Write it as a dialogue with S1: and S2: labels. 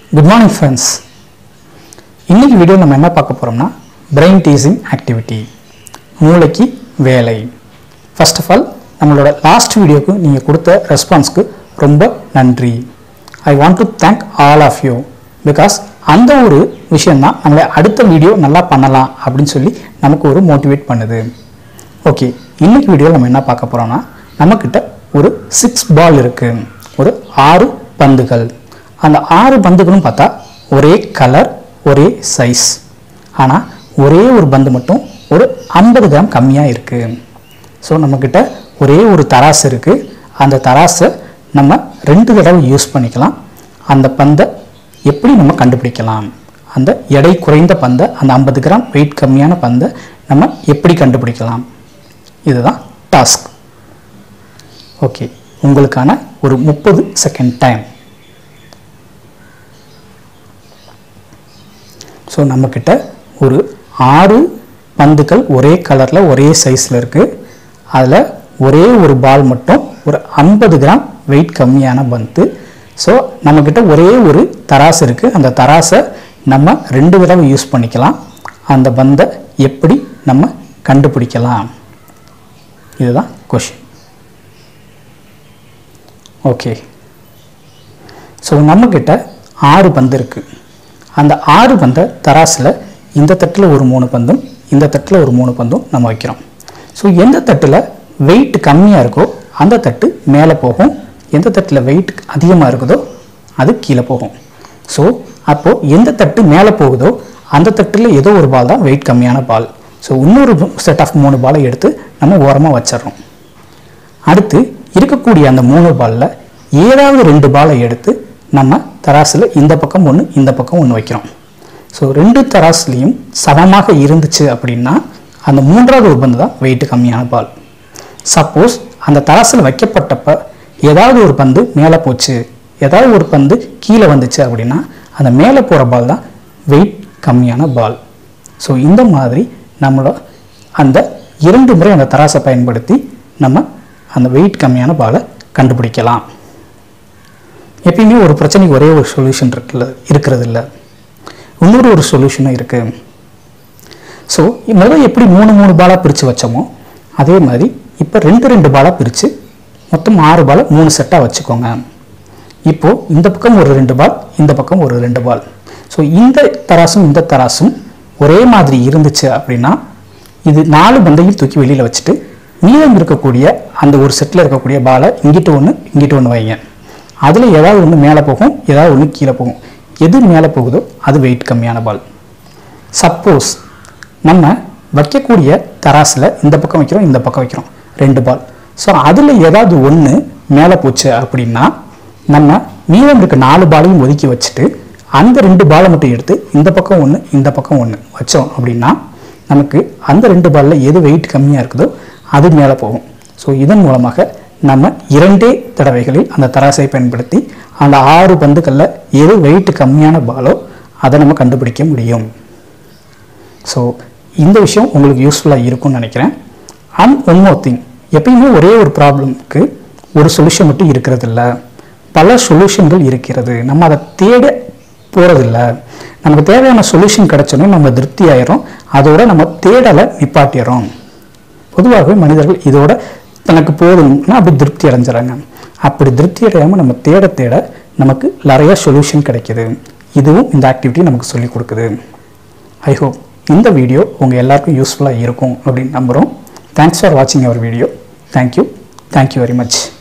S1: good morning friends இன்னைக்கு video நம்ம என்ன பார்க்க போகிறோம்னா பிரெயின் டீசிங் ஆக்டிவிட்டி மூளைக்கு வேலை ஃபர்ஸ்ட் ஆஃப் ஆல் நம்மளோட லாஸ்ட் வீடியோக்கு நீங்கள் கொடுத்த ரெஸ்பான்ஸ்க்கு ரொம்ப நன்றி I want to thank all of you because அந்த ஒரு விஷயந்தான் நம்மளை அடுத்த வீடியோ நல்லா பண்ணலாம் அப்படின்னு சொல்லி நமக்கு ஒரு மோட்டிவேட் பண்ணுது ஓகே இன்னைக்கு வீடியோவில் நம்ம என்ன பார்க்க போகிறோம்னா நம்மக்கிட்ட ஒரு சிக்ஸ் பால் இருக்குது ஒரு ஆறு பந்துகள் அந்த ஆறு பந்துகளும் பார்த்தா ஒரே கலர் ஒரே சைஸ் ஆனால் ஒரே ஒரு பந்து மட்டும் ஒரு ஐம்பது கிராம் கம்மியாக இருக்குது ஸோ நம்மக்கிட்ட ஒரே ஒரு தராசு இருக்குது அந்த தராசை நம்ம ரெண்டு தடவை யூஸ் பண்ணிக்கலாம் அந்த பந்தை எப்படி நம்ம கண்டுபிடிக்கலாம் அந்த எடை குறைந்த பந்தை அந்த ஐம்பது கிராம் வெயிட் கம்மியான பந்தை நம்ம எப்படி கண்டுபிடிக்கலாம் இதுதான் டாஸ்க் ஓகே உங்களுக்கான ஒரு முப்பது செகண்ட் டைம் ஸோ நம்மக்கிட்ட ஒரு ஆறு பந்துகள் ஒரே கலரில் ஒரே சைஸில் இருக்குது அதில் ஒரே ஒரு பால் மட்டும் ஒரு ஐம்பது கிராம் வெயிட் கம்மியான பந்து ஸோ நம்மக்கிட்ட ஒரே ஒரு தராசு இருக்குது அந்த தராசை நம்ம ரெண்டு தடவை யூஸ் பண்ணிக்கலாம் அந்த பந்தை எப்படி நம்ம கண்டுபிடிக்கலாம் இதுதான் கொஷின் ஓகே ஸோ நம்மக்கிட்ட ஆறு பந்து இருக்குது அந்த ஆறு பந்தை தராசில் இந்த தட்டில் ஒரு மூணு பந்தும் இந்த தட்டில் ஒரு மூணு பந்தும் நம்ம வைக்கிறோம் ஸோ எந்த தட்டில் வெயிட் கம்மியாக இருக்கோ அந்த தட்டு மேலே போகும் எந்த தட்டில் வெயிட் அதிகமாக இருக்குதோ அது கீழே போகும் ஸோ அப்போது எந்த தட்டு மேலே போகுதோ அந்த தட்டில் ஏதோ ஒரு பால் தான் வெயிட் கம்மியான பால் ஸோ இன்னொரு செட் ஆஃப் மூணு பாலை எடுத்து நம்ம ஓரமாக வச்சிடுறோம் அடுத்து இருக்கக்கூடிய அந்த மூணு பாலில் ஏதாவது ரெண்டு பாலை எடுத்து நம்ம தராசில் இந்த பக்கம் ஒன்று இந்த பக்கம் ஒன்று வைக்கிறோம் ஸோ ரெண்டு தராசுலேயும் சமமாக இருந்துச்சு அப்படின்னா அந்த மூன்றாவது ஒரு பந்து தான் வெயிட் கம்மியான பால் சப்போஸ் அந்த தராசில் வைக்கப்பட்டப்ப ஏதாவது ஒரு பந்து மேலே போச்சு ஏதாவது ஒரு பந்து கீழே வந்துச்சு அப்படின்னா அந்த மேலே போகிற பால் தான் வெயிட் கம்மியான பால் ஸோ இந்த மாதிரி நம்மளோட அந்த இரண்டு முறை அந்த தராசை பயன்படுத்தி நம்ம அந்த வெயிட் கம்மியான பாலை கண்டுபிடிக்கலாம் எப்பயுமே ஒரு பிரச்சனைக்கு ஒரே ஒரு சொல்யூஷன் இருக்குல்ல இருக்கிறது இல்லை இன்னொரு ஒரு சொல்யூஷனும் இருக்குது ஸோ முதல் எப்படி மூணு மூணு பாலாக பிரித்து வச்சோமோ அதே மாதிரி இப்போ ரெண்டு ரெண்டு பாலாக பிரித்து மொத்தம் ஆறு பாலை மூணு செட்டாக வச்சுக்கோங்க இப்போது இந்த பக்கம் ஒரு ரெண்டு பால் இந்த பக்கம் ஒரு ரெண்டு பால் ஸோ இந்த தராசும் இந்த தராசும் ஒரே மாதிரி இருந்துச்சு அப்படின்னா இது நாலு பந்தையும் தூக்கி வெளியில் வச்சுட்டு மீதம் இருக்கக்கூடிய அந்த ஒரு செட்டில் இருக்கக்கூடிய பாலை இங்கிட்டு ஒன்று இங்கிட்டு ஒன்று வைங்க அதில் ஏதாவது ஒன்று மேலே போகும் ஏதாவது ஒன்று கீழே போகும் எது மேலே போகுதோ அது வெயிட் கம்மியான பால் சப்போஸ் நம்ம வைக்கக்கூடிய தராசில் இந்த பக்கம் வைக்கிறோம் இந்த பக்கம் வைக்கிறோம் ரெண்டு பால் ஸோ அதில் ஏதாவது ஒன்று மேலே போச்சு அப்படின்னா நம்ம மீதம் இருக்க நாலு பாலையும் ஒதுக்கி வச்சுட்டு அந்த ரெண்டு பாலை மட்டும் எடுத்து இந்த பக்கம் ஒன்று இந்த பக்கம் ஒன்று வச்சோம் அப்படின்னா நமக்கு அந்த ரெண்டு பாலில் எது வெயிட் கம்மியாக இருக்குதோ அது மேலே போகும் ஸோ இதன் மூலமாக நம்ம இரண்டே தடவைகளில் அந்த தராசை பயன்படுத்தி அந்த ஆறு பந்துகளில் எது வெயிட் கம்மியான பாலோ அதை நம்ம கண்டுபிடிக்க முடியும் ஸோ இந்த விஷயம் உங்களுக்கு யூஸ்ஃபுல்லாக இருக்கும்னு நினைக்கிறேன் அண்ட் ஒன் மோர் திங் எப்பயுமே ஒரே ஒரு ப்ராப்ளம்க்கு ஒரு சொல்யூஷன் மட்டும் இருக்கிறது இல்லை பல சொல்யூஷன்கள் இருக்கிறது நம்ம அதை தேட போகிறதில்ல நமக்கு தேவையான சொல்யூஷன் கிடைச்சோன்னே நம்ம திருப்தி ஆயிரும் அதோட நம்ம தேடலை நிப்பாட்டிடுறோம் பொதுவாகவே மனிதர்கள் இதோட தனக்கு போதும்னா அப்படி திருப்தி அடைஞ்சிடறாங்க அப்படி திருப்தி அடையாமல் நம்ம தேட தேட நமக்கு நிறைய சொல்யூஷன் கிடைக்கிது இதுவும் இந்த ஆக்டிவிட்டி நமக்கு சொல்லி கொடுக்குது ஐ ஹோப் இந்த வீடியோ உங்கள் எல்லாருக்கும் யூஸ்ஃபுல்லாக இருக்கும் அப்படின்னு நம்புகிறோம் தேங்க்ஸ் ஃபார் வாட்சிங் our video thank you thank you very much